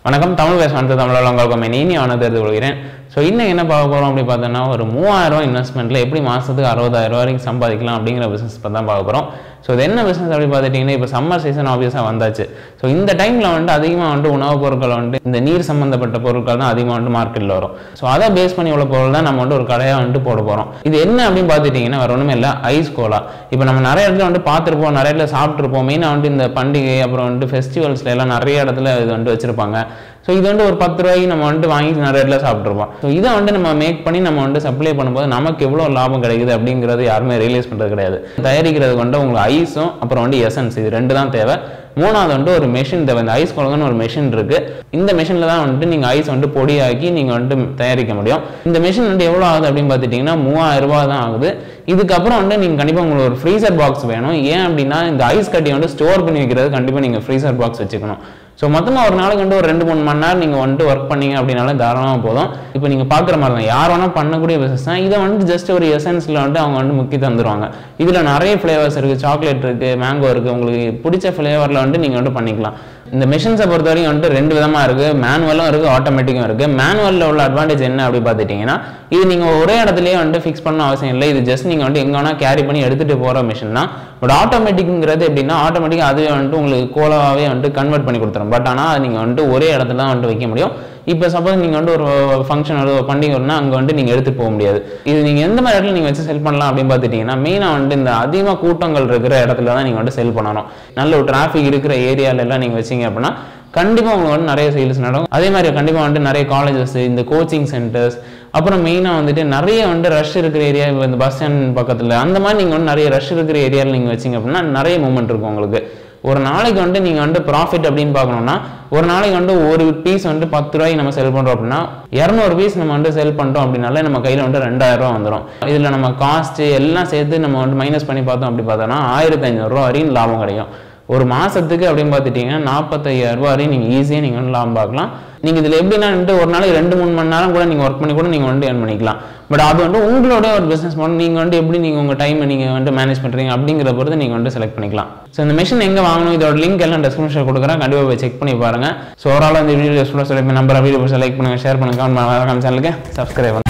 வணக்கம் தமிழ் பேச வந்து தமிழில் உங்களுக்கு இனி அவனை தெரிந்து கொள்கிறேன் ஸோ இன்னும் என்ன பார்க்க போகிறோம் அப்படி பார்த்தோன்னா ஒரு மூவாயிரம் இன்வெஸ்ட்மெண்ட்டில் எப்படி மாதத்துக்கு அறுபதாயிரம் ரூபா வரைக்கும் சம்பாதிக்கலாம் அப்படிங்கிற பிஸ்னஸ் பற்றி தான் பார்க்க போகிறோம் ஸோ இது என்ன பிஸ்னஸ் அப்படி பார்த்துட்டிங்கன்னா இப்போ சம்மர் சீசன் ஆப்வியஸாக வந்தாச்சு ஸோ இந்த டைமில் வந்துட்டு அதிகமாக வந்துட்டு உணவுப் பொருட்கள் வந்துட்டு இந்த நீர் சம்மந்தப்பட்ட பொருட்கள் தான் அதிகமாக வந்துட்டு மார்க்கெட்டில் வரும் ஸோ அதை பேஸ் பண்ணி உள்ள பொருள் தான் நம்ம வந்துட்டு ஒரு கடையாக வந்துட்டு போட போகிறோம் இது என்ன அப்படின்னு பார்த்துட்டிங்கன்னா வேறு ஒன்றுமே இல்லை ஐஸ் கோலா இப்போ நம்ம நிறைய இடத்துல வந்துட்டு பார்த்துருப்போம் நிறைய இடத்துல சாப்பிட்ருப்போம் மெயினாக வந்துட்டு இந்த பண்டிகை அப்புறம் வந்துட்டு ஃபெஸ்டிவல்ஸ்ல எல்லாம் நிறைய இடத்துல இது வந்துட்டு வச்சிருப்பாங்க ஸோ இது வந்து ஒரு பத்து ரூபாய்க்கு நம்ம வந்துட்டு வாங்கி நிறைய இடத்துல சாப்பிட்ருப்போம் ஸோ இதை வந்து நம்ம மேக் பண்ணி நம்ம வந்து சப்ளை பண்ணும்போது நமக்கு எவ்வளோ லாபம் கிடைக்குது அப்படிங்கிறது யாருமே ரியலைஸ் பண்ணுறது கிடையாது தயாரிக்கிறதுக்கு வந்து உங்களுக்கு ஐஸும் அப்புறம் வந்து எசன்ஸ் இது ரெண்டு தான் தேவை மூணாவது வந்து ஒரு மெஷின் தேவை இந்த ஐஸ் குழந்தைன்னு ஒரு மெஷின் இருக்கு இந்த மெஷினில் தான் வந்துட்டு நீங்கள் ஐஸ் வந்துட்டு பொடியாக்கி நீங்கள் வந்துட்டு தயாரிக்க முடியும் இந்த மிஷின் வந்து எவ்வளோ ஆகுது அப்படின்னு பார்த்துட்டிங்கன்னா மூவாயிரம் ரூபாய் தான் ஆகுது இதுக்கப்புறம் வந்து நீங்கள் கண்டிப்பாக உங்களுக்கு ஒரு ஃப்ரீசர் பாக்ஸ் வேணும் ஏன் அப்படின்னா இந்த ஐஸ் கட்டி வந்து ஸ்டோர் பண்ணி வைக்கிறது கண்டிப்பாக நீங்கள் ஃப்ரீசர் பாக்ஸ் வச்சுக்கணும் ஸோ மொத்தமாக ஒரு நாளைக்கு வந்து ஒரு ரெண்டு மூணு மணி நேரம் நீங்கள் வந்துட்டு ஒர்க் பண்ணீங்க அப்படின்னாலே தாராளமாக போதும் இப்போ நீங்கள் பார்க்குற மாதிரி தான் யார் வேணால் பண்ணக்கூடிய பிஸ்னஸ் தான் இதை வந்து ஜஸ்ட் ஒரு எசன்ஸில் வந்துட்டு அவங்க வந்து முக்கி தந்துருவாங்க இதில் நிறைய ஃப்ளேவர்ஸ் இருக்குது சாக்லேட் இருக்குது மேங்கோ இருக்குது உங்களுக்கு பிடிச்ச ஃப்ளேவரில் வந்துட்டு நீங்கள் வந்துட்டு பண்ணிக்கலாம் இந்த மிஷின்ஸை பொறுத்த வரைக்கும் வந்துட்டு ரெண்டு விதமாக இருக்குது மேனுவலும் இருக்குது ஆட்டோமேட்டிக்கும் இருக்குது மேனுவலில் உள்ள அட்வான்டேஜ் என்ன அப்படி பார்த்துட்டிங்கன்னா இது நீங்கள் ஒரே இடத்துலயே வந்துட்டு ஃபிக்ஸ் பண்ண அவசியம் இல்லை இது ஜஸ்ட் நீங்கள் வந்துட்டு எங்கே வேணால் கேரி பண்ணி எடுத்துகிட்டு போகிற மிஷின் தான் பட் ஆட்டோமேட்டிக்ங்கிறது எப்படின்னா ஆட்டோமேட்டிக்காக அதுவே வந்துட்டு உங்களுக்கு கோலாவே வந்துட்டு கன்வெர்ட் பண்ணி கொடுத்துரும் பட் ஆனால் நீங்கள் வந்துட்டு ஒரே இடத்துல தான் வந்துட்டு வைக்க முடியும் இப்போ சப்போஸ் நீங்கள் வந்து ஒரு ஃபங்க்ஷன் ஒரு பண்டிகை வரும்னா அங்கே வந்துட்டு நீங்கள் எடுத்துகிட்டு போக முடியாது இது நீங்கள் எந்த மாதிரி இடத்துல நீங்கள் வச்சு செல் பண்ணலாம் அப்படின்னு பார்த்துட்டிங்கன்னா மெயினாக வந்துட்டு இந்த அதிகமாக கூட்டங்கள் இருக்கிற இடத்துல தான் நீங்கள் வந்துட்டு செல் பண்ணணும் நல்ல ஒரு டிராஃபிக் இருக்கிற ஏரியால எல்லாம் நீங்கள் வச்சீங்க அப்படின்னா கண்டிப்பாக உங்களுக்கு வந்து நிறைய சேல்ஸ் நடக்கும் அதே மாதிரி கண்டிப்பாக வந்துட்டு நிறைய காலேஜஸ் இந்த கோச்சிங் சென்டர்ஸ் அப்புறம் மெயினாக வந்துட்டு நிறைய வந்துட்டு ரஷ் இருக்கிற ஏரியா இந்த பஸ் ஸ்டாண்ட் பக்கத்தில் அந்த மாதிரி நீங்கள் வந்து நிறைய ரஷ் இருக்கிற ஏரியாவில் நீங்கள் வச்சிங்க அப்படின்னா நிறைய மூமெண்ட் இருக்கும் உங்களுக்கு ஒரு நாளைக்கு வந்துட்டு நீங்கள் வந்துட்டு ப்ராஃபிட் அப்படின்னு பார்க்கணும்னா ஒரு நாளைக்கு வந்து ஒரு பீஸ் வந்துட்டு பத்து ரூபாய்க்கு நம்ம செல் பண்ணுறோம் அப்படின்னா இரநூறு பீஸ் நம்ம வந்து செல் பண்ணிட்டோம் அப்படின்னாலே நம்ம கையில் வந்துட்டு ரெண்டாயிரம் ரூபா வந்துடும் இதில் நம்ம காஸ்ட்டு எல்லாம் சேர்த்து நம்ம வந்து மைனஸ் பண்ணி பார்த்தோம் அப்படி பார்த்தோம்னா ஆயிரத்தி ஐநூறுரூவா வரையும் லாபம் கிடைக்கும் ஒரு மாதத்துக்கு அப்படின்னு பார்த்துட்டிங்கன்னா நாற்பத்தையாயிரம் ரூபா வரையும் நீங்கள் ஈஸியாக நீங்கள் வந்து லாபம் பார்க்கலாம் நீங்கள் இதில் எப்படின்னா வந்துட்டு ஒரு நாளைக்கு ரெண்டு மூணு மணி நேரம் கூட நீங்கள் ஒர்க் பண்ணி கூட நீங்கள் வந்து ஏர்ன் பண்ணிக்கலாம் பட் அது வந்து உங்களோட ஒரு பிஸ்னஸ் மாடல் நீங்கள் வந்து எப்படி நீங்கள் உங்கள் டைமை நீங்கள் வந்து மேனேஜ் பண்ணுறீங்க அப்படிங்கிற பொறுத்து நீங்கள் வந்து செலக்ட் பண்ணிக்கலாம் ஸோ இந்த மிஷின் எங்கே வாங்கணும் இதோட லிங்க் எல்லாம் டிஸ்கிரிப்ஷன் கொடுக்குறேன் கண்டிப்பாக போய் செக் பண்ணி பாருங்கள் ஸோ ஓவரால் இந்த வீடியோ சொல்லி நம்பர் வீடியோ செலக்ட் பண்ணுங்கள் ஷேர் பண்ணுங்கள் கமெண்ட் பண்ணுங்கள் சேனலுக்கு சப்ஸ்கிரைப் பண்ணுங்கள்